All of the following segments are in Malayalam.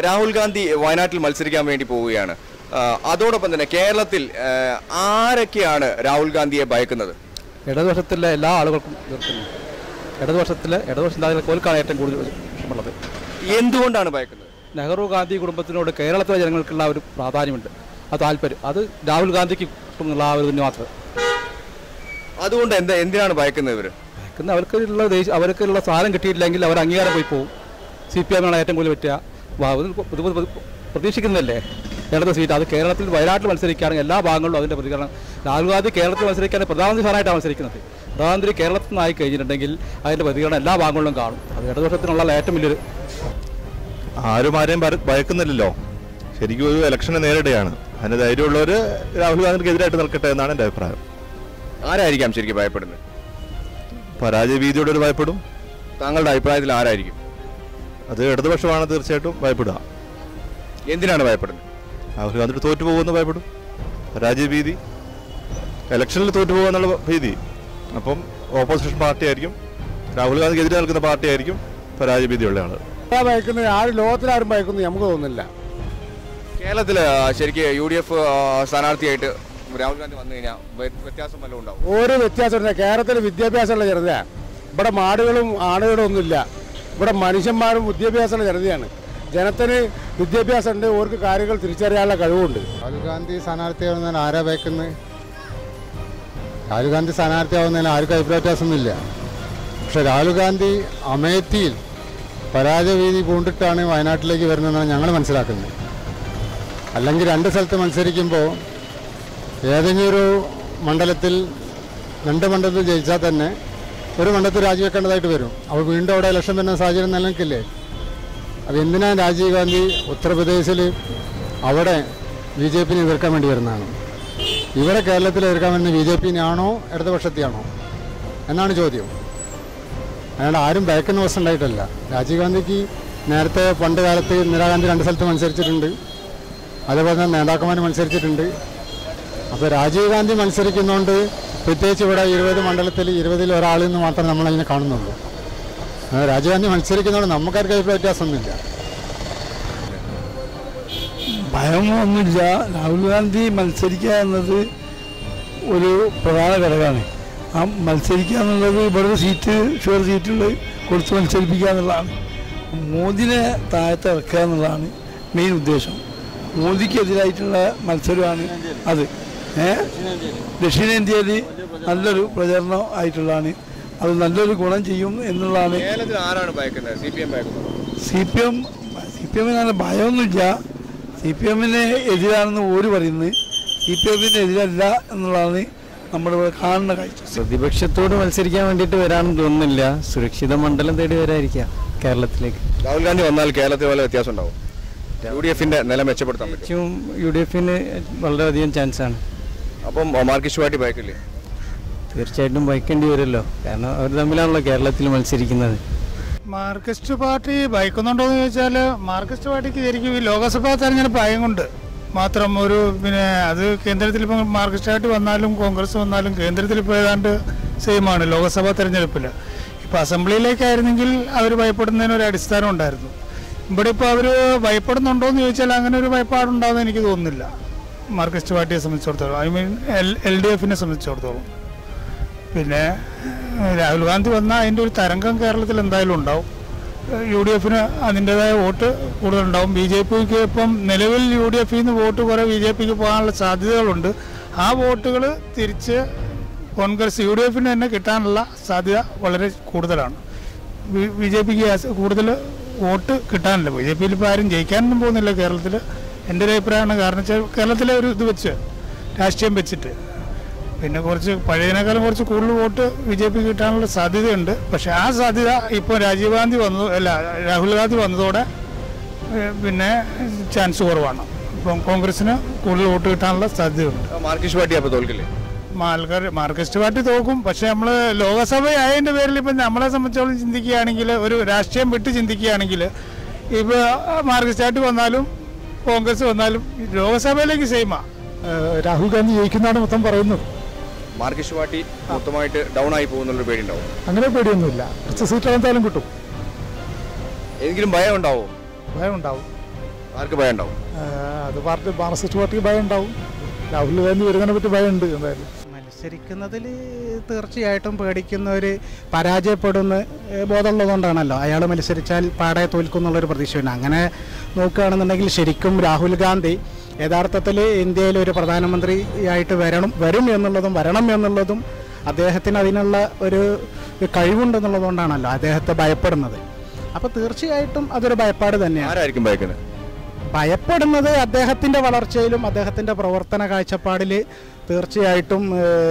രാഹുൽ ഗാന്ധി വയനാട്ടിൽ മത്സരിക്കാൻ വേണ്ടി പോവുകയാണ് ആ, അതോടൊപ്പം തന്നെ കേരളത്തിൽ ആ, ആരൊക്കെയാണ് രാഹുൽ ഗാന്ധിയെ ഭയക്കുന്നത് ഇടതുപക്ഷത്തിലെ എല്ലാ ആളുകൾക്കും എതിർക്കുന്നു ഇടതുപക്ഷത്തിലെ ഇടതുപക്ഷ ചിന്താഗതികൾക്കാണ് ഏറ്റവും കൂടുതൽ ഇഷ്ടമുള്ളത് എന്തുകൊണ്ടാണ് ഭയക്കുന്നത് നെഹ്റു ഗാന്ധി കുടുംബത്തിനോട് കേരളത്തിലെ ജനങ്ങൾക്കുള്ള ഒരു പ്രാധാന്യമുണ്ട് ആ താല്പര്യം അത് രാഹുൽ ഗാന്ധിക്ക് കിട്ടുന്നുള്ള ആ ഒരു ഇതിന് മാത്രം അതുകൊണ്ട് എന്താ എന്തിനാണ് ഭയക്കുന്നത് ഇവര് പിന്നെ അവർക്കുള്ള ദേശ അവർക്കുള്ള സ്ഥാനം കിട്ടിയിട്ടില്ലെങ്കിൽ അവർ അംഗീകാരം പോയി പോകും സി പി എമ്മിനാണ് ഏറ്റവും കൂടുതൽ പറ്റുക വാ- ഇത് പൊതു- പൊതു- പൊതു- പ്രതീക്ഷിക്കുന്നതല്ലേ ഇടത് സീറ്റ് അത് കേരളത്തിൽ വയനാട്ടിൽ മത്സരിക്കുകയാണെങ്കിൽ എല്ലാ ഭാഗങ്ങളിലും അതിൻ്റെ പ്രതികരണം രാഹുൽ ഗാന്ധി കേരളത്തിൽ മത്സരിക്കാൻ പ്രധാനമന്ത്രി സ്ഥാനമായിട്ടാണ് മത്സരിക്കുന്നത് പ്രധാനമന്ത്രി കേരളത്തിൽ നിന്നായി കഴിഞ്ഞിട്ടുണ്ടെങ്കിൽ അതിൻ്റെ പ്രതികരണം എല്ലാ ഭാഗങ്ങളിലും കാണും അത് ഇടതുപക്ഷത്തിനുള്ള ഏറ്റവും വലിയൊരു ആരും ആരെയും ഭര- ഭയക്കുന്നില്ലല്ലോ ശരിക്കും ഒരു ഇലക്ഷനെ നേരിടുകയാണ് അതിന് ധൈര്യമുള്ളവർ രാഹുൽ ഗാന്ധിക്ക് എതിരായിട്ട് നിൽക്കട്ടെ എന്നാണ് എൻ്റെ അഭിപ്രായം ആരായിരിക്കാം ശരിക്കും ഭയപ്പെടുന്നത് പരാജയ ഭീതിയോട് ഒരു ഭയപ്പെടും താങ്കളുടെ അഭിപ്രായത്തിൽ ആരായിരിക്കും അത് ഇടതുപക്ഷമാണ് തീർച്ചയായിട്ടും ഭയപ്പെടുക എന്തിനാണ് ഭയപ്പെടുന്നത് രാഹുൽ ഗാന്ധി തോറ്റു പോകുമെന്ന് ഭയപ്പെടും പരാജയ ഭീതി ഇലക്ഷനിൽ തോറ്റു പോകുമെന്നുള്ള ഭീതി അപ്പം ഓപ്പോസിഷൻ പാർട്ടി ആയിരിക്കും രാഹുൽ ഗാന്ധിക്ക് എതിരെ നിൽക്കുന്ന പാർട്ടി ആയിരിക്കും പരാജയ ഭീതിയുള്ള ആൾ ഭയക്കുന്നത് ആരും ലോകത്തിലാരും ഭയക്കുന്നു നമുക്ക് തോന്നുന്നില്ല കേരളത്തിൽ ശരിക്കും യു ഡി എഫ് സ്ഥാനാർത്ഥിയായിട്ട് രാഹുൽ ഗാന്ധി വന്നു കഴിഞ്ഞാൽ വ്യത്യാസം വല്ലതും ഉണ്ടാവും ഒരു വ്യത്യാസമില്ല കേരളത്തിൽ വിദ്യാഭ്യാസമുള്ള ജനതയാണ് ഇവിടെ മാടുകളും ആടുകളും ഒന്നുമില്ല ഇവിടെ മനുഷ്യന്മാരും വിദ്യാഭ്യാസമുള്ള ജനതയാണ് ജനത്തിന് വിദ്യാഭ്യാസം ഉണ്ട് അവർക്ക് കാര്യങ്ങൾ തിരിച്ചറിയാനുള്ള കഴിവുണ്ട് രാഹുൽ ഗാന്ധി സ്ഥാനാർത്ഥിയാവുന്നതിന് ആരാ ഭയക്കുന്നത് രാഹുൽ ഗാന്ധി സ്ഥാനാർത്ഥിയാവുന്നതിന് ആർക്കും അഭിപ്രായ വ്യത്യാസമൊന്നുമില്ല പക്ഷെ രാഹുൽ ഗാന്ധി അമേത്തിയിൽ പരാജയവീതി പൂണ്ടിട്ടാണ് വയനാട്ടിലേക്ക് വരുന്നതെന്നാണ് ഞങ്ങൾ മനസ്സിലാക്കുന്നത് അല്ലെങ്കിൽ രണ്ട് സ്ഥലത്ത് മത്സരിക്കുമ്പോൾ ഏതെങ്കിലും ഒരു മണ്ഡലത്തിൽ രണ്ട് മണ്ഡലത്തിൽ ജയിച്ചാൽ തന്നെ ഒരു മണ്ഡലത്തിൽ രാജിവെക്കേണ്ടതായിട്ട് വരും അപ്പോൾ വീണ്ടും അവിടെ ഇലക്ഷൻ വരുന്ന സാഹചര്യം നിലനിൽക്കില്ലേ അത് എന്തിനാണ് രാജീവ് ഗാന്ധി ഉത്തർപ്രദേശിൽ അവിടെ ബി ജെ പിനെ എതിർക്കാൻ വേണ്ടി വരുന്നതാണ് ഇവിടെ കേരളത്തിൽ എതിർക്കാൻ വരുന്ന ബി ജെ പിനാണോ ഇടതുപക്ഷത്തെയാണോ എന്നാണ് ചോദ്യം അയാൾ ആരും ഭയക്കുന്ന ദിവസം ഉണ്ടായിട്ടല്ല രാജീവ് ഗാന്ധിക്ക് നേരത്തെ പണ്ട് കാലത്ത് ഇന്ദിരാഗാന്ധി രണ്ട് സ്ഥലത്ത് മത്സരിച്ചിട്ടുണ്ട് അതേപോലെ തന്നെ നേതാക്കന്മാർ മത്സരിച്ചിട്ടുണ്ട് അപ്പോൾ രാജീവ് ഗാന്ധി മത്സരിക്കുന്നതുകൊണ്ട് പ്രത്യേകിച്ച് ഇവിടെ ഇരുപത് മണ്ഡലത്തിൽ ഇരുപതിൽ ഒരാളിൽ നിന്ന് മാത്രം നമ്മളതിനെ കാണുന്നുള്ളൂ ആ, രാജീവ് ഗാന്ധി മത്സരിക്കുന്നതുകൊണ്ട് നമുക്കാർക്ക് അഭിപ്രായ വ്യത്യാസമൊന്നുമില്ല ഭയമൊന്നുമില്ല രാഹുൽ ഗാന്ധി മത്സരിക്കുക എന്നത് ഒരു പ്രധാന ഘടകമാണ് ആ മത്സരിക്കുക എന്നുള്ളത് ഇവിടെ സീറ്റ് ഷുവർ സീറ്റുകൾ കൊടുത്ത് മത്സരിപ്പിക്കുക എന്നുള്ളതാണ് മോദിനെ താഴത്ത് ഇറക്കുക എന്നുള്ളതാണ് മെയിൻ ഉദ്ദേശം മോദിക്കെതിരായിട്ടുള്ള മത്സരമാണ് അത് ഏ ദക്ഷിണേന്ത്യയിൽ നല്ലൊരു പ്രചരണം ആയിട്ടുള്ളതാണ് അത് നല്ലൊരു ഗുണം ചെയ്യും എന്നുള്ളതാണ് കേരളത്തിൽ ആരാണ് ഭയക്കുന്നത് സി പി എം ഭയക്കുന്നത് C P M C P എമ്മിന് ഭയമൊന്നുമില്ല സി പി എമ്മിന് എതിരാണെന്ന് ഓര് പറയുന്നത് സി പി എമ്മിന് എതിരല്ല എന്നുള്ളതാണ് നമ്മളിവിടെ കാണുന്ന കാഴ്ച പ്രതിപക്ഷത്തോട് മത്സരിക്കാൻ വേണ്ടിയിട്ട് വരാണെന്ന് തോന്നുന്നില്ല സുരക്ഷിത മണ്ഡലം തേടി വരായിരിക്കാം കേരളത്തിലേക്ക് രാഹുൽ ഗാന്ധി വന്നാൽ കേരളത്തിൽ വല്ല വ്യത്യാസം ഉണ്ടാവും യു ഡി എഫിന്റെ നില മെച്ചപ്പെടുത്താൻ പറ്റും ഏറ്റവും യു ഡി എഫിന് വളരെയധികം ചാൻസാണ് അപ്പം മാർക്കിസ്റ്റ് പാർട്ടി ഭയക്കില്ലേ തീർച്ചയായിട്ടും വഹിക്കേണ്ടി വരുമല്ലോ കാരണം അവർ തമ്മിലാണല്ലോ കേരളത്തിൽ മത്സരിക്കുന്നത് മാർക്സിസ്റ്റ് പാർട്ടി ഭയക്കുന്നുണ്ടോ എന്ന് ചോദിച്ചാൽ മാർക്സിസ്റ്റ് പാർട്ടിക്ക് ശരിക്കും ഈ ലോക്സഭാ തെരഞ്ഞെടുപ്പ് ആയതുകൊണ്ട് മാത്രം ഒരു പിന്നെ അത് കേന്ദ്രത്തിൽ ഇപ്പം മാർക്സിസ്റ്റ് പാർട്ടി വന്നാലും കോൺഗ്രസ് വന്നാലും കേന്ദ്രത്തിൽ ഇപ്പോൾ ഏതാണ്ട് സെയിമാണ് ലോക്സഭാ തെരഞ്ഞെടുപ്പിൽ ഇപ്പോൾ അസംബ്ലിയിലേക്കായിരുന്നെങ്കിൽ അവർ ഭയപ്പെടുന്നതിന് ഒരു അടിസ്ഥാനം ഉണ്ടായിരുന്നു ഇവിടെ ഇപ്പോൾ അവർ ഭയപ്പെടുന്നുണ്ടോ എന്ന് ചോദിച്ചാൽ അങ്ങനെ ഒരു ഭയപ്പാടുണ്ടാകുമെന്ന് എനിക്ക് തോന്നുന്നില്ല മാർക്സിസ്റ്റ് പാർട്ടിയെ സംബന്ധിച്ചിടത്തോളം I mean L L D എഫിനെ സംബന്ധിച്ചിടത്തോളം പിന്നെ ഏഹ്, രാഹുൽ ഗാന്ധി വന്നാൽ അതിൻ്റെ ഒരു തരംഗം കേരളത്തിൽ എന്തായാലും ഉണ്ടാവും ഏഹ്, യു ഡി എഫിന് അതിൻ്റെതായ വോട്ട് കൂടുതലുണ്ടാവും ബി ജെ പിക്ക് ഇപ്പം നിലവിൽ യു ഡി എഫിൽ നിന്ന് വോട്ട് കുറേ ബി ജെ പിക്ക് പോകാനുള്ള സാധ്യതകളുണ്ട് ആ വോട്ടുകൾ തിരിച്ച് കോൺഗ്രസ് യു ഡി എഫിന് തന്നെ കിട്ടാനുള്ള സാധ്യത വളരെ കൂടുതലാണ് ബി ജെ പിക്ക് കൂടുതൽ വോട്ട് കിട്ടാനില്ല ബി ജെ പിയിൽ ഇപ്പോൾ ആരും ജയിക്കാനൊന്നും പോകുന്നില്ല കേരളത്തിൽ എൻ്റെ ഒരു അഭിപ്രായമാണ് കാരണം വെച്ചാൽ കേരളത്തിലെ ഒരു ഇത് വെച്ച് രാഷ്ട്രീയം വെച്ചിട്ട് പിന്നെ കുറച്ച് പഴയതിനേക്കാളും കുറച്ച് കൂടുതൽ വോട്ട് ബി ജെ പി കിട്ടാനുള്ള സാധ്യതയുണ്ട് പക്ഷെ ആ സാധ്യത ഇപ്പോൾ രാജീവ് ഗാന്ധി വന്നു അല്ല രാഹുൽ ഗാന്ധി വന്നതോടെ ഏഹ്, പിന്നെ ചാൻസ് കുറവാണ് ഇപ്പം കോൺഗ്രസിന് കൂടുതൽ വോട്ട് കിട്ടാനുള്ള സാധ്യതയുണ്ട് മാർക്കിസ്റ്റ് പാർട്ടി അപ്പോൾ തോൽക്കില്ലേ മാൽക്കാർ മാർക്സിസ്റ്റ് പാർട്ടി തോക്കും പക്ഷെ നമ്മൾ ലോകസഭ ആയതിൻ്റെ പേരിൽ ഇപ്പം നമ്മളെ സംബന്ധിച്ചോളം ചിന്തിക്കുകയാണെങ്കിൽ ഒരു രാഷ്ട്രീയം വിട്ട് ചിന്തിക്കുകയാണെങ്കിൽ ഇപ്പോൾ മാർക്സിസ്റ്റ് പാർട്ടി വന്നാലും കോൺഗ്രസ് വന്നാലും ലോകസഭയിലേക്ക് സെയിമാ രാഹുൽ ഗാന്ധി ജയിക്കുന്നതാണ് മൊത്തം പറയുന്നത് മാർക്കിസ്റ്റ് പാർട്ടി മൊത്തമായിട്ട് ഡൗൺ ആയി പോകുന്നുള്ളൊരു പേടിയുണ്ടാവും അങ്ങനെ പേടിയൊന്നുമില്ല കുറച്ച് സീറ്റ് എന്തായാലും കിട്ടും ഏതെങ്കിലും ഭയം ഉണ്ടാവോ ഭയം ഉണ്ടാവും ആർക്ക് ഭയം ഉണ്ടാവും അത് പാർട്ടി മാർക്സിസ്റ്റ് പാർട്ടിക്ക് ഭയം ഉണ്ടാവും രാഹുൽ ഗാന്ധി വരുന്നതിനെ പറ്റി ഭയമുണ്ട് എന്തായാലും മത്സരിക്കുന്നതിൽ തീർച്ചയായിട്ടും പേടിക്കുന്നവർ പരാജയപ്പെടുന്ന ഏഹ്, ബോധമുള്ളതുകൊണ്ടാണല്ലോ അയാൾ മത്സരിച്ചാൽ പാടെ തോൽക്കുന്നുള്ളൊരു പ്രതീക്ഷയുണ്ട് അങ്ങനെ നോക്കുകയാണെന്നുണ്ടെങ്കിൽ ശരിക്കും രാഹുൽ ഗാന്ധി യഥാർത്ഥത്തിൽ ഇന്ത്യയിൽ ഒരു പ്രധാനമന്ത്രിയായിട്ട് വരണം വരും എന്നുള്ളതും വരണം എന്നുള്ളതും അദ്ദേഹത്തിന് അതിനുള്ള ഒരു കഴിവുണ്ടെന്നുള്ളതുകൊണ്ടാണല്ലോ അദ്ദേഹത്തെ ഭയപ്പെടുന്നത് അപ്പോൾ തീർച്ചയായിട്ടും അതൊരു ഭയപ്പാട് തന്നെയാണ് ആരായിരിക്കും ഭയക്കുന്നത് ഭയപ്പെടുന്നത് അദ്ദേഹത്തിൻ്റെ വളർച്ചയിലും അദ്ദേഹത്തിൻ്റെ പ്രവർത്തന കാഴ്ചപ്പാടിൽ തീർച്ചയായിട്ടും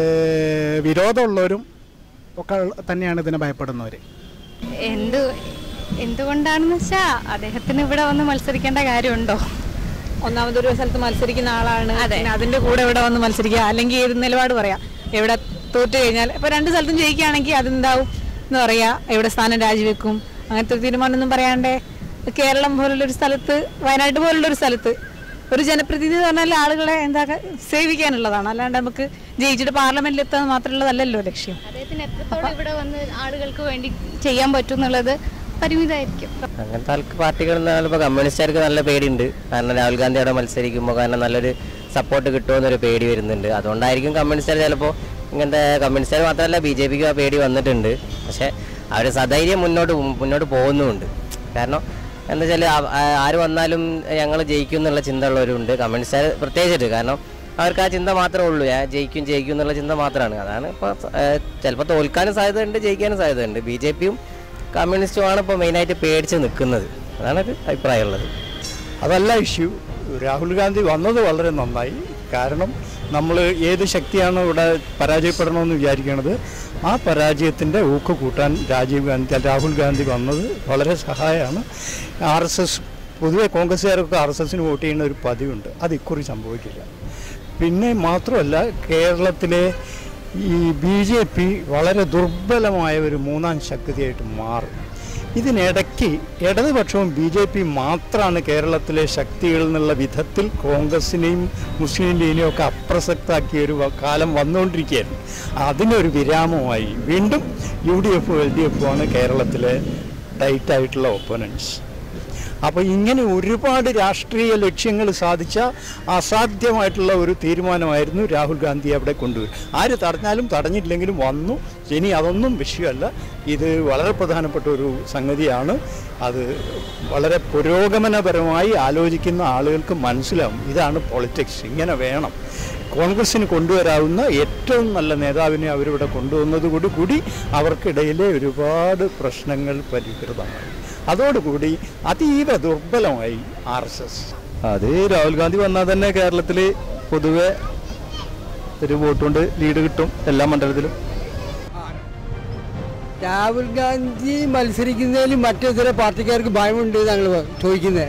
ഏഹ്, വിരോധമുള്ളവരും ഒക്കെ തന്നെയാണ് ഇതിനെ ഭയപ്പെടുന്നവർ എന്ത് എന്തുകൊണ്ടാണെന്ന് വെച്ചാ അദ്ദേഹത്തിന് ഇവിടെ വന്ന് മത്സരിക്കേണ്ട കാര്യമുണ്ടോ ഒന്നാമതൊരു സ്ഥലത്ത് മത്സരിക്കുന്ന ആളാണ് പിന്നെ അതിന്റെ കൂടെ ഇവിടെ വന്ന് മത്സരിക്കുക അല്ലെങ്കിൽ ഏത് നിലപാട് പറയാം എവിടെ തോറ്റു കഴിഞ്ഞാൽ ഇപ്പൊ രണ്ട് സ്ഥലത്തും ജയിക്കുകയാണെങ്കിൽ അതെന്താവും എന്ന് പറയാ എവിടെ സ്ഥാനം രാജിവെക്കും അങ്ങനത്തെ ഒരു തീരുമാനമൊന്നും പറയാണ്ടേ കേരളം പോലുള്ളൊരു സ്ഥലത്ത് വയനാട് പോലുള്ളൊരു സ്ഥലത്ത് ഒരു ജനപ്രതിനിധി എന്ന് പറഞ്ഞാൽ ആളുകളെ എന്താ സേവിക്കാനുള്ളതാണ് അല്ലാണ്ട് നമുക്ക് ജയിച്ചിട്ട് പാർലമെന്റിൽ എത്താൻ മാത്രമുള്ളതല്ലല്ലോ ലക്ഷ്യം അദ്ദേഹത്തിന് എത്രത്തോളം ഇവിടെ വന്ന് ആളുകൾക്ക് വേണ്ടി ചെയ്യാൻ പറ്റും എന്നുള്ളത് പരിമിതമായിരിക്കും അങ്ങനത്തെ ആൾക്ക് പാർട്ടികൾ ഇപ്പോൾ കമ്മ്യൂണിസ്റ്റുകാർക്ക് നല്ല പേടിയുണ്ട് കാരണം രാഹുൽ ഗാന്ധി അവിടെ മത്സരിക്കുമ്പോൾ കാരണം നല്ലൊരു സപ്പോർട്ട് കിട്ടുമെന്നൊരു പേടി വരുന്നുണ്ട് അതുകൊണ്ടായിരിക്കും കമ്മ്യൂണിസ്റ്റുകാർ ചിലപ്പോൾ ഇങ്ങനത്തെ കമ്മ്യൂണിസ്റ്റുകാർ മാത്രമല്ല ബി ജെ പിക്ക് ആ പേടി വന്നിട്ടുണ്ട് പക്ഷേ അവർ സധൈര്യം മുന്നോട്ട് പോ- മുന്നോട്ട് പോകുന്നുമുണ്ട് കാരണം എന്താ വെച്ചാൽ ആര് വന്നാലും ഞങ്ങൾ ജയിക്കും എന്നുള്ള ചിന്ത ഉള്ളവരുണ്ട് കമ്മ്യൂണിസ്റ്റുകാർ പ്രത്യേകിച്ചിട്ട് കാരണം അവർക്ക് ആ ചിന്ത മാത്രമേ ഉള്ളൂ ഞാൻ ജയിക്കും ജയിക്കും എന്നുള്ള ചിന്ത മാത്രമാണ് അതാണ് ഇപ്പോൾ ചിലപ്പോൾ തോൽക്കാനും സാധ്യതയുണ്ട് ജയിക്കാനും സാധ്യതയുണ്ട് ബി ജെ പിയും കമ്മ്യൂണിസ്റ്റുമാണ് ഇപ്പോൾ മെയിനായിട്ട് പേടിച്ച് നിൽക്കുന്നത് അതാണ് ഒരു അഭിപ്രായമുള്ളത് അതല്ല ഇഷ്യൂ രാഹുൽ ഗാന്ധി വന്നത് വളരെ നന്നായി കാരണം നമ്മൾ ഏത് ശക്തിയാണോ ഇവിടെ പരാജയപ്പെടണമെന്ന് വിചാരിക്കുന്നത് ആ പരാജയത്തിൻ്റെ ഊക്ക് കൂട്ടാൻ രാജീവ് ഗാന്ധി രാഹുൽ ഗാന്ധി വന്നത് വളരെ സഹായമാണ് ആർ എസ് എസ് പൊതുവെ കോൺഗ്രസ്സുകാരൊക്കെ ആർ എസ് എസിന് വോട്ട് ചെയ്യുന്ന ഒരു പതിവുണ്ട് അത് ഇക്കുറി സംഭവിക്കില്ല പിന്നെ മാത്രമല്ല കേരളത്തിലെ ഈ ബി ജെ പി വളരെ ദുർബലമായ ഒരു മൂന്നാം ശക്തിയായിട്ട് മാറും ഇതിനിടയ്ക്ക് ഇടതുപക്ഷവും ബി ജെ പി മാത്രമാണ് കേരളത്തിലെ ശക്തികളിൽ നിന്നുള്ള വിധത്തിൽ കോൺഗ്രസിനെയും മുസ്ലിം ലീഗിനെയും ഒക്കെ അപ്രസക്താക്കിയ ഒരു വ- കാലം വന്നുകൊണ്ടിരിക്കുകയായിരുന്നു അതിനൊരു വിരാമമായി വീണ്ടും യു ഡി എഫും എൽ ഡി എഫും ആണ് കേരളത്തിലെ ടൈറ്റായിട്ടുള്ള ഒപ്പനൻസ് അപ്പോൾ ഇങ്ങനെ ഒരുപാട് രാഷ്ട്രീയ ലക്ഷ്യങ്ങൾ സാധിച്ച അസാധ്യമായിട്ടുള്ള ഒരു തീരുമാനമായിരുന്നു രാഹുൽ ഗാന്ധി അവിടെ കൊണ്ടുവരും ആര് തടഞ്ഞാലും തടഞ്ഞില്ലെങ്കിലും വന്നു ഇനി അതൊന്നും വിഷയമല്ല ഇത് വളരെ പ്രധാനപ്പെട്ട ഒരു സംഗതിയാണ് അത് വളരെ പുരോഗമനപരമായി ആലോചിക്കുന്ന ആളുകൾക്ക് മനസ്സിലാവും ഇതാണ് പൊളിറ്റിക്സ് ഇങ്ങനെ വേണം കോൺഗ്രസ്സിന് കൊണ്ടുവരാവുന്ന ഏറ്റവും നല്ല നേതാവിനെ അവരിവിടെ കൊണ്ടുവന്നതോടു കൂടി അവർക്കിടയിലെ ഒരുപാട് പ്രശ്നങ്ങൾ പരിഹൃതമായി അതോടുകൂടി അതീവ ദുർബലമായി ആർ എസ് എസ് അത് രാഹുൽ ഗാന്ധി വന്നാൽ തന്നെ കേരളത്തിൽ പൊതുവെ ഒരു വോട്ട് കൊണ്ട് ലീഡ് കിട്ടും എല്ലാ മണ്ഡലത്തിലും രാഹുൽ ഗാന്ധി മത്സരിക്കുന്നതിൽ മറ്റു ചില പാർട്ടിക്കാർക്ക് ഭയമുണ്ട് ഞങ്ങൾ ചോദിക്കുന്നത്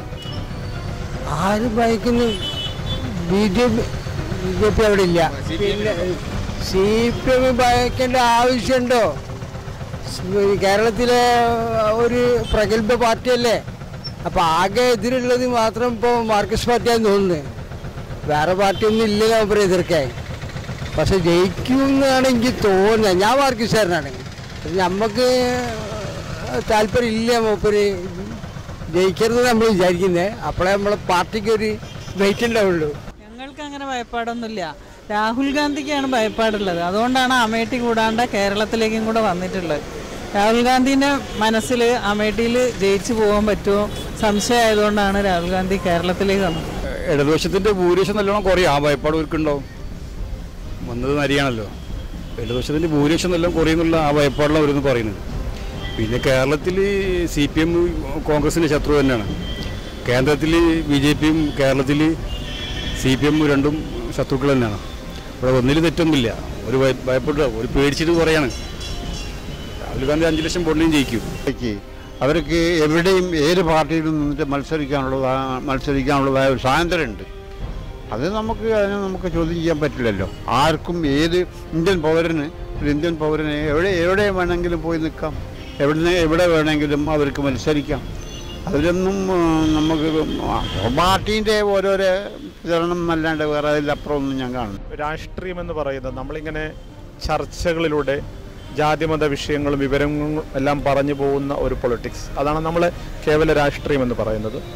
ആര് ഭയക്കുന്നു B J P B J P അവിടെ ഇല്ല പിന്നെ സി പി എം ഭയക്കേണ്ട ആവശ്യമുണ്ടോ കേരളത്തിലെ ഒരു പ്രഗത്ഭ പാർട്ടിയല്ലേ അപ്പോൾ ആകെ എതിരുള്ളത് മാത്രം ഇപ്പോൾ മാർക്സിസ്റ്റ് പാർട്ടിയാന്ന് തോന്നുന്നത് വേറെ പാർട്ടിയൊന്നും ഇല്ലല്ലോ അവർ എതിർക്കാൻ പക്ഷെ ജയിക്കുമെന്നാണ് എനിക്ക് തോന്നുന്നത് ഞാൻ മാർക്സിസ്റ്റുകാരനാണ് പക്ഷെ നമുക്ക് താല്പര്യമില്ല മൂപ്പര് ജയിക്കരുത് നമ്മൾ വിചാരിക്കുന്നത് അപ്പോഴേ നമ്മളെ പാർട്ടിക്ക് ഒരു വെയിറ്റ് ഉണ്ടാവുള്ളൂ ഞങ്ങൾക്ക് അങ്ങനെ ഭയപ്പാടൊന്നുമില്ല രാഹുൽ ഗാന്ധിക്കാണ് ഭയപ്പാടുള്ളത് അതുകൊണ്ടാണ് അമേഠി കൂടാണ്ട് കേരളത്തിലേക്കും കൂടെ വന്നിട്ടുള്ളത് രാഹുൽ ഗാന്ധിൻ്റെ മനസ്സിൽ അമേഠിയിൽ ജയിച്ചു പോകാൻ പറ്റുമോ സംശയമായതുകൊണ്ടാണ് രാഹുൽ ഗാന്ധി കേരളത്തിലേക്ക് വന്നത് ഇടതുപക്ഷത്തിൻ്റെ ഭൂരിപക്ഷം നല്ലോണം കുറയും ആ ഭയപ്പാട് അവർക്കുണ്ടാവും വന്നത് നരിയാണല്ലോ ഇടതുപക്ഷത്തിൻ്റെ ഭൂരിപക്ഷം നല്ലോണം കുറയുന്നുള്ള ആ ഭയപ്പാടിലാണ് അവരെന്ന് പറയുന്നത് പിന്നെ കേരളത്തിൽ സി പി എം കോൺഗ്രസിൻ്റെ ശത്രു തന്നെയാണ് കേന്ദ്രത്തിൽ ബി ജെ പിയും കേരളത്തിൽ സി പി എം രണ്ടും ശത്രുക്കൾ തന്നെയാണ് ഇവിടെ ഒന്നിൽ തെറ്റൊന്നുമില്ല ഒരു ഭയ- ഭയപ്പെടുക ഒരു പേടിച്ചിട്ട് കുറയാണ് രാഹുൽ ഗാന്ധി അഞ്ച് ലക്ഷം വോട്ടിനും ജയിക്കും അവർക്ക് എവിടെയും ഏത് പാർട്ടിയിലും നിന്നിട്ട് മത്സരിക്കാനുള്ള മത്സരിക്കാനുള്ളതായ ഒരു സ്വാതന്ത്ര്യമുണ്ട് അത് നമുക്ക് അതിനെ നമുക്ക് ചോദ്യം ചെയ്യാൻ പറ്റില്ലല്ലോ ആർക്കും ഏത് ഇന്ത്യൻ പൗരന് ഒരു ഇന്ത്യൻ പൗരന് എവിടെ എവിടെ വേണമെങ്കിലും പോയി നിൽക്കാം എവിടെ എവിടെ വേണമെങ്കിലും അവർക്ക് മത്സരിക്കാം അതിലൊന്നും ആ, നമുക്ക് പാർട്ടീൻ്റെ ഓരോരോ വിതരണം അല്ലാണ്ട് വേറെ അതിലപ്പുറമൊന്നും ഞാൻ കാണുന്നു രാഷ്ട്രീയം എന്ന് പറയുന്നത് നമ്മളിങ്ങനെ ചർച്ചകളിലൂടെ ജാതിമത വിഷയങ്ങളും വിവരങ്ങളും എല്ലാം പറഞ്ഞു പോകുന്ന ഒരു പൊളിറ്റിക്സ് അതാണ് നമ്മൾ കേവല രാഷ്ട്രീയം എന്ന് പറയുന്നത്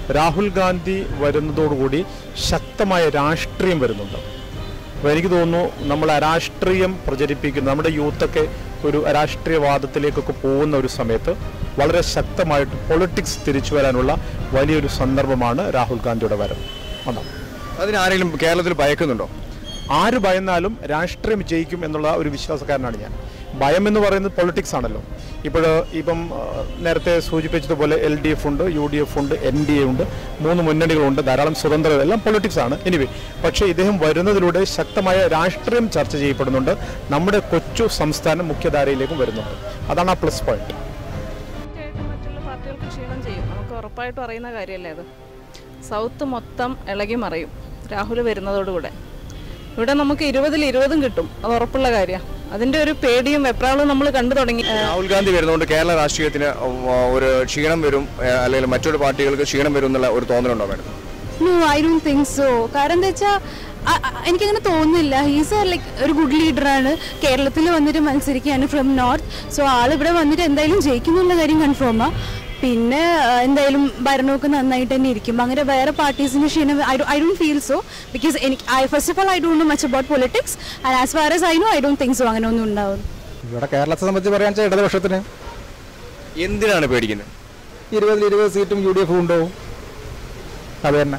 രാഹുൽ ഗാന്ധി വരുന്നതോടുകൂടി ശക്തമായ രാഷ്ട്രീയം വരുന്നുണ്ട് അപ്പോൾ എനിക്ക് തോന്നുന്നു നമ്മൾ അരാഷ്ട്രീയം പ്രചരിപ്പിക്കുന്ന നമ്മുടെ യൂത്തൊക്കെ ഒരു അരാഷ്ട്രീയവാദത്തിലേക്കൊക്കെ പോകുന്ന ഒരു സമയത്ത് വളരെ ശക്തമായിട്ട് പൊളിറ്റിക്സ് തിരിച്ചു വരാനുള്ള വലിയൊരു സന്ദർഭമാണ് രാഹുൽ ഗാന്ധിയുടെ വരവ് അതാണ് അതിനാരെങ്കിലും കേരളത്തിൽ ഭയക്കുന്നുണ്ടോ ആര് ഭയന്നാലും രാഷ്ട്രീയം ജയിക്കും എന്നുള്ള ഒരു വിശ്വാസക്കാരനാണ് ഞാൻ ഭയം എന്ന് പറയുന്നത് പൊളിറ്റിക്സ് ആണല്ലോ ഇപ്പോൾ ഇപ്പം ആ, നേരത്തെ സൂചിപ്പിച്ചതുപോലെ എൽ ഡി എഫ് ഉണ്ട് യു ഡി എഫ് ഉണ്ട് എൻ ഡി എ ഉണ്ട് മൂന്ന് മുന്നണികളുണ്ട് ധാരാളം സ്വതന്ത്രർ എല്ലാം പൊളിറ്റിക്സ് ആണ് എനിവേ പക്ഷേ ഇദ്ദേഹം വരുന്നതിലൂടെ ശക്തമായ രാഷ്ട്രീയം ചർച്ച ചെയ്യപ്പെടുന്നുണ്ട് നമ്മുടെ കൊച്ചു സംസ്ഥാനം മുഖ്യധാരയിലേക്കും വരുന്നുണ്ട് അതാണ് ആ പ്ലസ് പോയിന്റ് മറ്റുള്ള പാർട്ടികൾക്ക് ക്ഷീണം ചെയ്യും നമുക്ക് ഉറപ്പായിട്ടും അറിയുന്ന കാര്യമല്ലേ അത് സൗത്ത് മൊത്തം ഇളകി മറയും രാഹുൽ വരുന്നതോടുകൂടെ ഇവിടെ നമുക്ക് ഇരുപതിൽ ഇരുപതും കിട്ടും അത് ഉറപ്പുള്ള കാര്യമാണ് അതിന്റെ ഒരു പേടിയും വെപ്രാളവും നമ്മൾ കണ്ടു തുടങ്ങി രാഹുൽ ഗാന്ധി വരുന്നതുകൊണ്ട് കേരള രാഷ്ട്രീയത്തിന് ഒരു ക്ഷീണം വരും ഏഹ് അല്ലെങ്കിൽ മറ്റൊരു പാർട്ടികൾക്ക് ക്ഷീണം വരും എന്നുള്ള ഒരു തോന്നലുണ്ടോ madam no I don't think so കാരണം എന്താ വെച്ചാൽ എനിക്കങ്ങനെ തോന്നുന്നില്ല ഹീസ് ലൈക്ക് ഒരു ഗുഡ് ലീഡറാണ് കേരളത്തിൽ വന്നിട്ട് മത്സരിക്കുകയാണ് ഫ്രം നോർത്ത് സോ ആൾ ഇവിടെ വന്നിട്ട് എന്തായാലും ജയിക്കുന്നുള്ള കാര്യം കൺഫേമാ പിന്നെ ആ, എന്തായാലും ഭരണമൊക്കെ നന്നായിട്ട് തന്നെ ഇരിക്കും അങ്ങനെ വേറെ പാർട്ടീസിന് ക്ഷീണം I don't feel so because എനിക്ക് I first of all I don't know much about politics and as far as I know I don't think so അങ്ങനെ ഒന്നും ഉണ്ടാവും ഇവിടെ കേരളത്തെ സംബന്ധിച്ച് പറയാൻ വെച്ചാൽ ഇടതുപക്ഷത്തിന് എന്തിനാണ് പേടിക്കുന്നത് ഇരുപതിൽ ഇരുപത് സീറ്റും യു ഡി എഫ് ഉണ്ടാവും അത് തന്നെ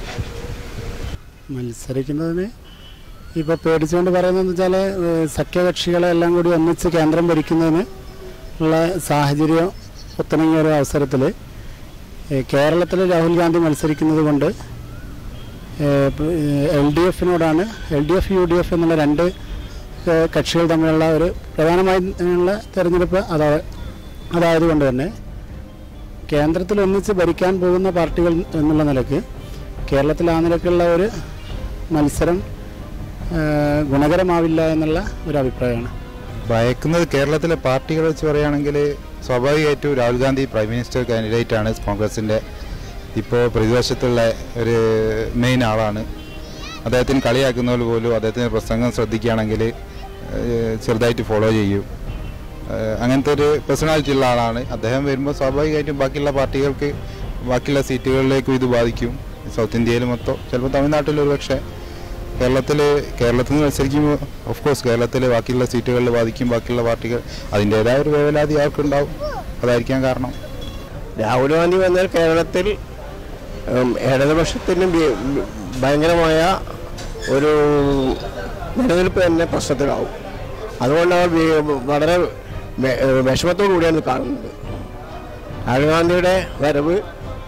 മത്സരിക്കുന്നതിന് ഇപ്പോൾ പേടിച്ചുകൊണ്ട് പറയുന്നതെന്ന് വെച്ചാൽ സഖ്യകക്ഷികളെ എല്ലാം കൂടി ഒന്നിച്ച് കേന്ദ്രം ഭരിക്കുന്നതിന് ഉള്ള സാഹചര്യം ഒത്തിണങ്ങിയ ഒരു അവസരത്തിൽ കേരളത്തിൽ രാഹുൽ ഗാന്ധി മത്സരിക്കുന്നത് കൊണ്ട് എൽ ഡി എഫിനോടാണ് L D F U D F എന്നുള്ള രണ്ട് ഏഹ്, കക്ഷികൾ തമ്മിലുള്ള ഒരു പ്രധാനമായും ഉള്ള തെരഞ്ഞെടുപ്പ് അതാ അതായതുകൊണ്ട് തന്നെ കേന്ദ്രത്തിൽ ഒന്നിച്ച് ഭരിക്കാൻ പോകുന്ന പാർട്ടികൾ എന്നുള്ള നിലയ്ക്ക് കേരളത്തിൽ ആ നിലക്കുള്ള ഒരു മത്സരം ഏഹ്, ഗുണകരമാവില്ല എന്നുള്ള ഒരു അഭിപ്രായമാണ് ഭയക്കുന്നത് കേരളത്തിലെ പാർട്ടികൾ വെച്ച് പറയുകയാണെങ്കിൽ സ്വാഭാവികമായിട്ടും Rahul Gandhi prime minister candidate ആണ് കോൺഗ്രസിൻ്റെ ഇപ്പോൾ പ്രതിപക്ഷത്തുള്ള ഒരു മെയിൻ ആളാണ് അദ്ദേഹത്തിന് കളിയാക്കുന്നവർ പോലും അദ്ദേഹത്തിൻ്റെ പ്രസംഗം ശ്രദ്ധിക്കുകയാണെങ്കിൽ ഏഹ്, ചെറുതായിട്ട് ഫോളോ ചെയ്യും ഏഹ്, അങ്ങനത്തെ ഒരു പേഴ്സണാലിറ്റി ഉള്ള ആളാണ് അദ്ദേഹം വരുമ്പോൾ സ്വാഭാവികമായിട്ടും ബാക്കിയുള്ള പാർട്ടികൾക്ക് ബാക്കിയുള്ള സീറ്റുകളിലേക്കും ഇത് ബാധിക്കും സൗത്ത് ഇന്ത്യയിൽ മൊത്തം ചിലപ്പോൾ തമിഴ്നാട്ടിൽ ഒരു പക്ഷേ കേരളത്തിൽ കേരളത്തിൽ നിന്ന് മത്സരിക്കുമ്പോൾ ഓഫ് കോഴ്സ് കേരളത്തിൽ ബാക്കിയുള്ള സീറ്റുകളിൽ ബാധിക്കും ബാക്കിയുള്ള പാർട്ടികൾ അതിൻ്റേതായ ഒരു വേവലാതി ആർക്കുണ്ടാവും അതായിരിക്കാൻ കാരണം രാഹുൽ ഗാന്ധി വന്നാൽ കേരളത്തിൽ ഉം, ഇടതുപക്ഷത്തിന് ബി- ഭയങ്കരമായ ഒരു നിലനിൽപ്പ് തന്നെ പ്രശ്നത്തിലാവും അതുകൊണ്ട് അവർ വി- വളരെ വെ- വിഷമത്തോടു കൂടിയാണ് ഇത് കാണുന്നത് രാഹുൽ ഗാന്ധിയുടെ വരവ്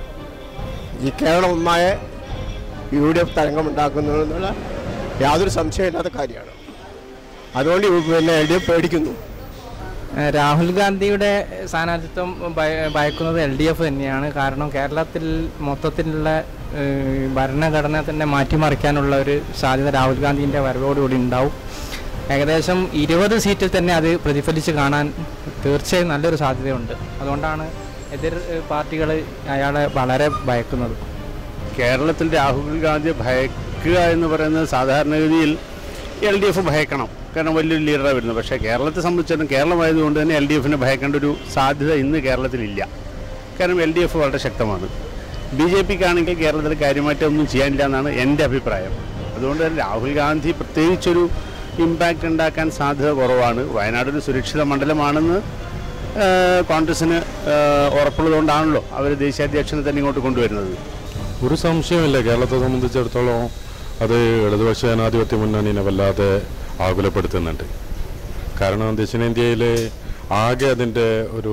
ഈ കേരളം ഒന്നായ യു ഡി എഫ് തരംഗം ഉണ്ടാക്കുന്നു എന്നുള്ള യാതൊരു സംശയമില്ലാത്ത കാര്യമാണ് അതുകൊണ്ട് യു- പിന്നെ എൽ ഡി എഫ് പേടിക്കുന്നു ഏഹ് രാഹുൽ ഗാന്ധിയുടെ സ്ഥാനാർത്ഥിത്വം ഭയ- ഭയക്കുന്നത് എൽ ഡി എഫ് തന്നെയാണ് കാരണം കേരളത്തിൽ മൊത്തത്തിലുള്ള ഏഹ് ഭരണഘടന തന്നെ മാറ്റിമറിക്കാനുള്ള ഒരു സാധ്യത രാഹുൽ ഗാന്ധിൻ്റെ വരവോടുകൂടി ഉണ്ടാവും ഏകദേശം ഇരുപത് സീറ്റിൽ തന്നെ അത് പ്രതിഫലിച്ച് കാണാൻ തീർച്ചയായും നല്ലൊരു സാധ്യതയുണ്ട് അതുകൊണ്ടാണ് എതിർ പാർട്ടികൾ അയാളെ വളരെ ഭയക്കുന്നത് കേരളത്തിൽ രാഹുൽ ഗാന്ധി ഭയക്കുക എന്ന് പറയുന്നത് സാധാരണഗതിയിൽ എൽ ഡി എഫ് ഭയക്കണം കാരണം വലിയൊരു ലീഡറാണ് വരുന്നത് പക്ഷേ കേരളത്തെ സംബന്ധിച്ചിടത്തോളം കേരളമായതുകൊണ്ട് തന്നെ എൽ ഡി എഫിനെ ഭയക്കേണ്ട ഒരു സാധ്യത ഇന്ന് കേരളത്തിലില്ല കാരണം എൽ ഡി എഫ് വളരെ ശക്തമാണ് ബി ജെ പിക്കാണെങ്കിൽ കേരളത്തിൽ കാര്യമായിട്ടൊന്നും ചെയ്യാനില്ല എന്നാണ് എൻ്റെ അഭിപ്രായം അതുകൊണ്ട് തന്നെ രാഹുൽ ഗാന്ധി പ്രത്യേകിച്ചൊരു ഇമ്പാക്റ്റ് ഉണ്ടാക്കാൻ സാധ്യത കുറവാണ് വയനാട് ഒരു സുരക്ഷിത മണ്ഡലമാണെന്ന് ആ, കോൺഗ്രസിന് ആ, ഉറപ്പുള്ളതുകൊണ്ടാണല്ലോ അവർ ദേശീയാധ്യക്ഷനെ തന്നെ ഇങ്ങോട്ട് കൊണ്ടുവരുന്നത് ഒരു സംശയമില്ല കേരളത്തെ സംബന്ധിച്ചിടത്തോളം അത് ഇടതുപക്ഷ ജനാധിപത്യ മുന്നണിനെ വല്ലാതെ ആകുലപ്പെടുത്തുന്നുണ്ട് കാരണം ദക്ഷിണേന്ത്യയിൽ ആകെ അതിൻ്റെ ഒരു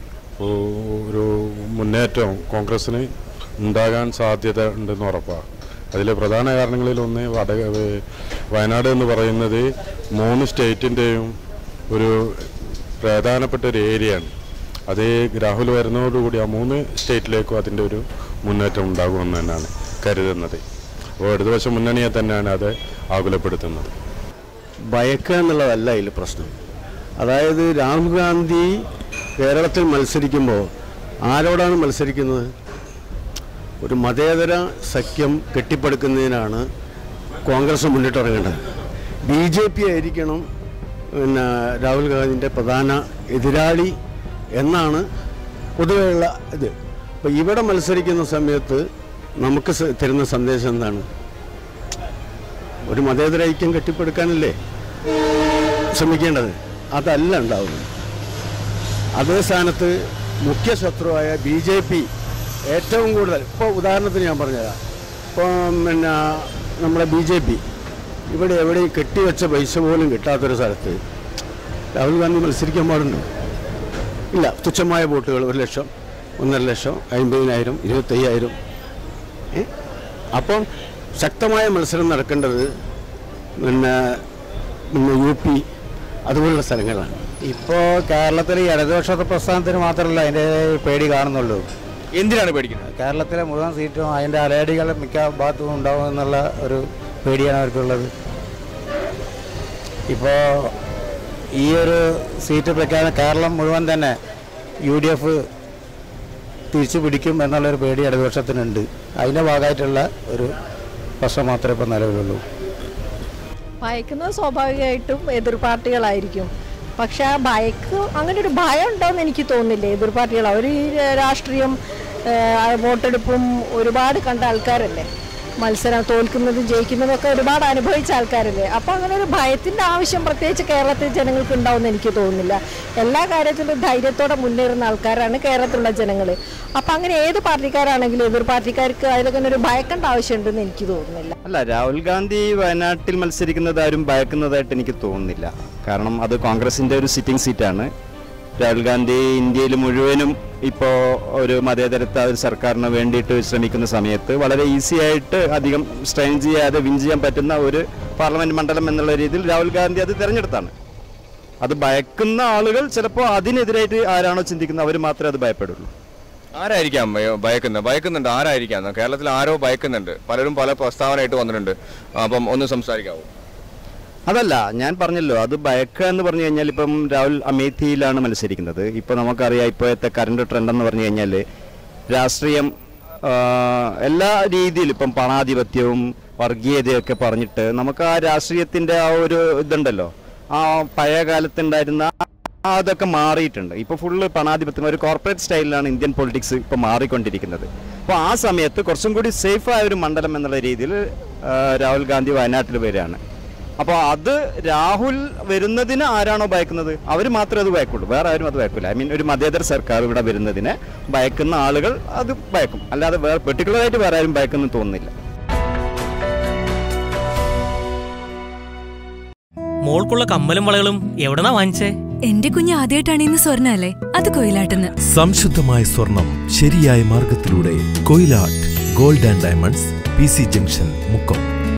ഒരു മുന്നേറ്റം കോൺഗ്രസ്സിന് ഉണ്ടാകാൻ സാധ്യത ഉണ്ടെന്ന് ഉറപ്പാണ് അതിലെ പ്രധാന കാരണങ്ങളിലൊന്ന് വട ഏഹ് വയനാട് എന്ന് പറയുന്നത് മൂന്ന് സ്റ്റേറ്റിൻ്റെയും ഒരു പ്രധാനപ്പെട്ട ഒരു ഏരിയയാണ് അത് രാഹുൽ വരുന്നതോടുകൂടി ആ മൂന്ന് സ്റ്റേറ്റിലേക്കും അതിൻ്റെ ഒരു മുന്നേറ്റം ഉണ്ടാകുമെന്ന് തന്നെയാണ് കരുതുന്നത് അപ്പോൾ ഇടതുപക്ഷ മുന്നണിയെ തന്നെയാണ് അത് ആകുലപ്പെടുത്തുന്നത് ഭയക്കുക എന്നുള്ളതല്ല ഇതിൽ പ്രശ്നം അതായത് രാഹുൽ ഗാന്ധി കേരളത്തിൽ മത്സരിക്കുമ്പോൾ ആരോടാണ് മത്സരിക്കുന്നത് ഒരു മതേതര സഖ്യം കെട്ടിപ്പടുക്കുന്നതിനാണ് കോൺഗ്രസ് മുന്നിട്ടിറങ്ങേണ്ടത് ബി ജെ പി ആയിരിക്കണം പിന്നെ രാഹുൽ ഗാന്ധിൻ്റെ പ്രധാന എതിരാളി എന്നാണ് പൊതുവെയുള്ള ഇത് അപ്പോൾ ഇവിടെ മത്സരിക്കുന്ന സമയത്ത് നമുക്ക് സ- തരുന്ന സന്ദേശം എന്താണ് ഒരു മതേതര ഐക്യം കെട്ടിപ്പടുക്കാനല്ലേ ശ്രമിക്കേണ്ടത് അതല്ല ഉണ്ടാവുന്നത് അതേ സ്ഥാനത്ത് മുഖ്യ ശത്രുവായ ബി ജെ പി ഏറ്റവും കൂടുതൽ ഇപ്പോൾ ഉദാഹരണത്തിന് ഞാൻ പറഞ്ഞുതരാം ഇപ്പം പിന്നെ നമ്മുടെ ബി ജെ പി ഇവിടെ എവിടെയും കെട്ടിവെച്ച പൈസ പോലും കിട്ടാത്തൊരു സ്ഥലത്ത് രാഹുൽ ഗാന്ധി മത്സരിക്കാൻ പാടുണ്ടോ ഇല്ല തുച്ഛമായ വോട്ടുകൾ ഒരു ലക്ഷം ഒന്നര ലക്ഷം അമ്പതിനായിരം ഇരുപത്തയ്യായിരം ഏ? അപ്പം ശക്തമായ മത്സരം നടക്കേണ്ടത് പിന്നെ പിന്നെ യു പി അതുപോലുള്ള സ്ഥലങ്ങളാണ് ഇപ്പോൾ കേരളത്തിൽ ഈ ഇടതുപക്ഷ പ്രസ്ഥാനത്തിന് മാത്രമല്ല അതിൻ്റെ പേടി കാണുന്നുള്ളൂ എന്തിനാണ് പേടിക്കുന്നത് കേരളത്തിലെ മുഴുവൻ സീറ്റും അതിൻ്റെ അലയടികൾ മിക്ക ഭാഗത്തും ഉണ്ടാവും എന്നുള്ള ഒരു പേടിയാണ് അവർക്കുള്ളത് ഇപ്പോൾ ഈ ഒരു സീറ്റ് പ്രഖ്യാപനം കേരളം മുഴുവൻ തന്നെ യു ഡി എഫ് തിരിച്ചു പിടിക്കും എന്നുള്ളൊരു പേടി ഇടതുപക്ഷത്തിനുണ്ട് അതിൻ്റെ ഭാഗമായിട്ടുള്ള ഒരു പ്രശ്നം മാത്രമേ ഇപ്പോൾ നിലവിലുള്ളൂ ഭയക്കുന്നത് സ്വാഭാവികമായിട്ടും എതിർ പാർട്ടികളായിരിക്കും പക്ഷെ ആ ഭയക്ക് അങ്ങനെ ഒരു ഭയം ഉണ്ടോയെന്ന് എനിക്ക് തോന്നുന്നില്ല എതിർ പാർട്ടികൾ അവർ ഈ രാഷ്ട്രീയം ഏഹ്, വോട്ടെടുപ്പും ഒരുപാട് കണ്ട ആൾക്കാരല്ലേ മത്സരം തോൽക്കുന്നതും ജയിക്കുന്നതും ഒക്കെ ഒരുപാട് അനുഭവിച്ച ആൾക്കാരല്ലേ അപ്പോൾ അങ്ങനെ ഒരു ഭയത്തിൻ്റെ ആവശ്യം പ്രത്യേകിച്ച് കേരളത്തിൽ ജനങ്ങൾക്ക് ഉണ്ടാവുമെന്ന് എനിക്ക് തോന്നുന്നില്ല എല്ലാ കാര്യത്തിലും ധൈര്യത്തോടെ മുന്നേറുന്ന ആൾക്കാരാണ് കേരളത്തിലുള്ള ജനങ്ങൾ അപ്പോൾ അങ്ങനെ ഏത് പാർട്ടിക്കാരാണെങ്കിലും എതിർ പാർട്ടിക്കാർക്ക് അതിലൊക്കെ ഒരു ഭയക്കേണ്ട ആവശ്യമുണ്ടെന്ന് എനിക്ക് തോന്നുന്നില്ല അല്ല രാഹുൽ ഗാന്ധി വയനാട്ടിൽ മത്സരിക്കുന്നത് ആരും ഭയക്കുന്നതായിട്ട് എനിക്ക് തോന്നുന്നില്ല കാരണം അത് കോൺഗ്രസിന്റെ ഒരു സിറ്റിംഗ് സീറ്റാണ് രാഹുൽ ഗാന്ധി ഇന്ത്യയിൽ മുഴുവനും ഇപ്പോൾ ഒരു മതേതരത്വ ഒരു സർക്കാരിന് വേണ്ടിയിട്ട് ശ്രമിക്കുന്ന സമയത്ത് വളരെ ഈസി ആയിട്ട് അധികം സ്ട്രെയിൻ ചെയ്യാതെ വിൻ ചെയ്യാൻ പറ്റുന്ന ഒരു പാർലമെന്റ് മണ്ഡലം എന്നുള്ള രീതിയിൽ രാഹുൽ ഗാന്ധി അത് തിരഞ്ഞെടുത്താണ് അത് ഭയക്കുന്ന ആളുകൾ ചിലപ്പോൾ അതിനെതിരായിട്ട് ആരാണോ ചിന്തിക്കുന്നത് അവർ മാത്രമേ അത് ഭയപ്പെടുള്ളൂ ആരായിരിക്കാം ഭയ- ഭയക്കുന്നത് ഭയക്കുന്നുണ്ട് ആരായിരിക്കാം കേരളത്തിൽ ആരോ ഭയക്കുന്നുണ്ട് പലരും പല പ്രസ്താവനയായിട്ട് വന്നിട്ടുണ്ട് അപ്പം ഒന്ന് സംസാരിക്കാവോ അതല്ല ഞാൻ പറഞ്ഞല്ലോ അത് ഭയക്കുക എന്ന് പറഞ്ഞു കഴിഞ്ഞാൽ ഇപ്പം രാഹുൽ അമേഠിയിലാണ് മത്സരിക്കുന്നത് ഇപ്പോൾ നമുക്കറിയാം ഇപ്പോഴത്തെ കറണ്ട് ട്രെൻഡ് എന്ന് പറഞ്ഞു കഴിഞ്ഞാൽ രാഷ്ട്രീയം ആ, എല്ലാ രീതിയിലും ഇപ്പം പണാധിപത്യവും വർഗീയതയൊക്കെ പറഞ്ഞിട്ട് നമുക്ക് ആ രാഷ്ട്രീയത്തിൻ്റെ ആ ഒരു ഇതുണ്ടല്ലോ ആ പഴയ കാലത്തുണ്ടായിരുന്ന ആ അതൊക്കെ മാറിയിട്ടുണ്ട് ഇപ്പോൾ ഫുള്ള് പണാധിപത്യം ഒരു കോർപ്പറേറ്റ് സ്റ്റൈലിലാണ് ഇന്ത്യൻ പൊളിറ്റിക്സ് ഇപ്പോൾ മാറിക്കൊണ്ടിരിക്കുന്നത് അപ്പോൾ ആ സമയത്ത് കുറച്ചും കൂടി സേഫായ ഒരു മണ്ഡലം എന്നുള്ള രീതിയിൽ ആ, രാഹുൽ ഗാന്ധി വയനാട്ടിൽ വരികയാണ് അപ്പോൾ അത് രാഹുൽ വരുന്നതിന് ആരാണോ ഭയക്കുന്നത് അവർ മാത്രമേ അത് ഭയക്കുള്ളൂ വേറെ ആരും അത് ഭയക്കില്ല ഐ മീൻ ഒരു മതേതര സർക്കാർ ഇവിടെ വരുന്നതിനെ ഭയക്കുന്ന ആളുകൾ അത് ഭയക്കും അല്ലാതെ വേറെ പെർട്ടിക്കുലറായിട്ട് വേറെ ആരും ഭയക്കുന്നു തോന്നുന്നില്ല മോൾക്കുള്ള കമ്മലും വളകളും എവിടെന്നാ വാങ്ങിച്ചേ എന്റെ കുഞ്ഞ് ആദ്യമായിട്ടാണ് ഇന്ന് സ്വർണ്ണ അല്ലേ അത് കൊയിലാട്ടെന്ന് സംശുദ്ധമായ സ്വർണം ശരിയായ മാർഗത്തിലൂടെ Koyilatt gold and diamonds P C junction Mukkam